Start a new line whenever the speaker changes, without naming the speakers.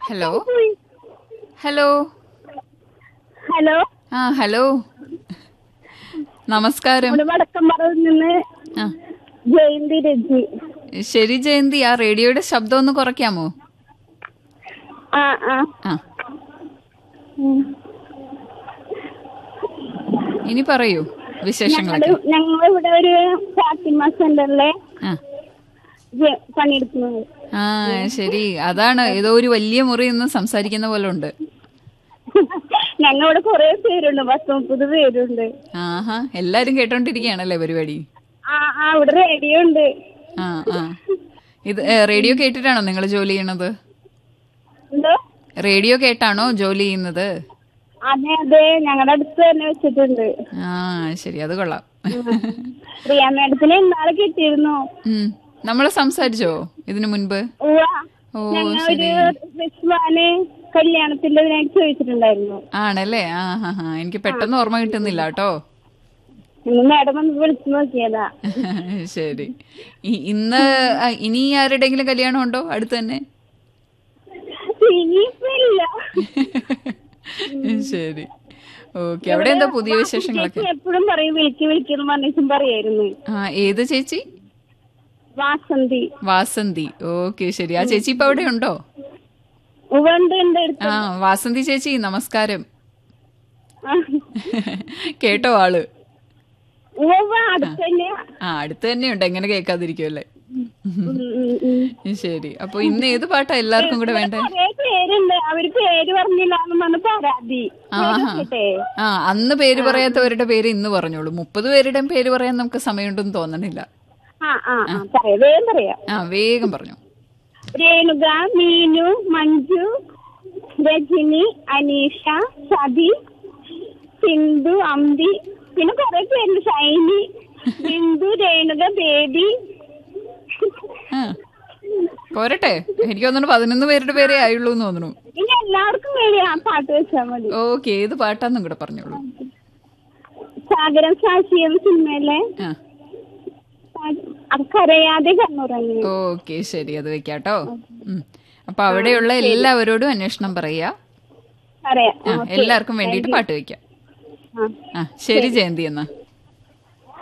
Hello hello
hello
ആ hello നമസ്കാരം
നമ്മുടെ വടക്കമ്പറയിൽ നിന്ന്
ആ
ജയന്തി രജി
ശരി ജയന്തി ആ റേഡിയോയുടെ ശബ്ദം ഒന്ന് കുറയ്ക്കാമോ
ആ ആ
ആ
ഉം.
ഇനി പറയൂ വിശേഷങ്ങളൊക്കെ
ഞങ്ങള് ഞങ്ങൾ ഇവിടെ ഒരു ഫാത്തിമ സെന്ററിലെ
ആ
ജെ- പണിയെടുക്കുന്നത്
ആ ശരി അതാണ് ഏതോ ഒരു വലിയ മുറി നിന്ന് സംസാരിക്കുന്ന പോലെ ഉണ്ട്
ഞങ്ങൾ ഇവിടെ കുറെ പേരുണ്ട് പത്ത് മുപ്പത് പേരുണ്ട്
ആഹാ എല്ലാരും കേട്ടോണ്ടിരിക്കുകയാണല്ലേ പരിപാടി
ആ ആ ഇവിടെ റേഡിയോ ഉണ്ട്
ആ ആ ഇത് ഏ, റേഡിയോ കേട്ടിട്ടാണോ നിങ്ങൾ ജോലി ചെയ്യണത്
എന്തോ
റേഡിയോ കേട്ടാണോ ജോലി ചെയ്യുന്നത്
അതെ അതെ ഞങ്ങളുടെ അടുത്ത് തന്നെ വെച്ചിട്ടുണ്ട്
ആ ശരി അത് കൊള്ളാം
പ്രിയ മേഡത്തിന് ഇന്നാളെ കിട്ടിയിരുന്നു
ഉം. നമ്മള് സംസാരിച്ചോ ഇതിനു മുൻപ്
ഉവ്വ.
ഓ
ഞങ്ങൾ
ശരി
ഒരു റിസ്വാന് കല്യാണത്തിന്റെ ഇതിനായിട്ട് ചോദിച്ചിട്ടുണ്ടായിരുന്നു
ആണല്ലേ ആ ഹാ ഹാ എനിക്ക് പെട്ടെന്ന് ഓർമ്മ കിട്ടുന്നില്ല കേട്ടോ
ഇന്ന് മേഡം വന്ന് വിളിച്ചു നോക്കിയതാ
ശരി ഇ- ഇന്ന് ആ, ഇനി ആരുടെങ്കിലും കല്യാണം ഉണ്ടോ അടുത്ത് തന്നെ
ഇനിയിപ്പോ ഇല്ല
ശരി ഓക്കെ അവിടെ എന്താ പുതിയ വിശേഷങ്ങളൊക്കെ
എപ്പോഴും പറയും വിളിക്ക് വിളിക്കുന്നു പറഞ്ഞിട്ടും പറയായിരുന്നു
ആ ഏത് ചേച്ചി
വാസന്തി
വാസന്തി ഓക്കെ ശരി ആ ചേച്ചി ഇപ്പൊ അവിടെ ഉണ്ടോ
ഉണ്ട് ഉണ്ട് എടുത്ത്.
ആ വാസന്തി ചേച്ചി നമസ്കാരം
ആ.
കേട്ടോ ആള്
ഉവ്വ, അടുത്ത് തന്നെയാ
ആ അടുത്ത് തന്നെയുണ്ട് എങ്ങനെ കേൾക്കാതിരിക്കുമല്ലേ
ഉം, ഉം, ഉം.
ശരി അപ്പൊ ഇന്ന് ഏത് പാട്ടാ എല്ലാവർക്കും കൂടെ വേണ്ടേ
കുറേ പേരുണ്ട് അവര് പേര് പറഞ്ഞില്ല എന്ന് പറഞ്ഞ പരാതി
ആഹാ.
കേട്ടിട്ടെ?
ആ അന്ന് പേര് പറയാത്തവരുടെ പേര് ഇന്ന് പറഞ്ഞോളൂ മുപ്പത് പേരുടെയും പേര് പറയാൻ നമുക്ക് സമയമുണ്ടെന്ന് തോന്നണില്ല
ആ ആ ആ പറയാം വേഗം പറയാം
ആ വേഗം പറഞ്ഞു
രേണുക മീനു മഞ്ജു രജനി അനീഷ സതി സിന്ധു അമ്പി പിന്നെ കുറെ പേരുണ്ട് ഷൈനി ബിന്ദു രേണുക ബേബി
ആ പോരട്ടെ എനിക്ക് തോന്നുന്നു പതിനൊന്ന് പേരുടെ പേരേ ആയുള്ളൂ എന്ന് തോന്നുന്നു
ഇനി എല്ലാവർക്കും വേണ്ടി ആ പാട്ട് വെച്ചാൽ മതി
ഓക്കെ ഏത് പാട്ടാന്നും കൂടെ പറഞ്ഞോളൂ
സാഗരം സാക്ഷിയം സിനിമയിലെ
ആ
പാട്ട് അത് കരയാതെ കണ്ണുറങ്ങി
ഓക്കെ ശരി അത് വെക്കാട്ടോ ഉം. അപ്പൊ അവിടെയുള്ള എല്ലാവരോടും അന്വേഷണം പറയാ
പറയാം
ആ എല്ലാവർക്കും വേണ്ടിയിട്ട് പാട്ട് വെക്കാം
ആ
ആ ശരി ജയന്തി എന്നാ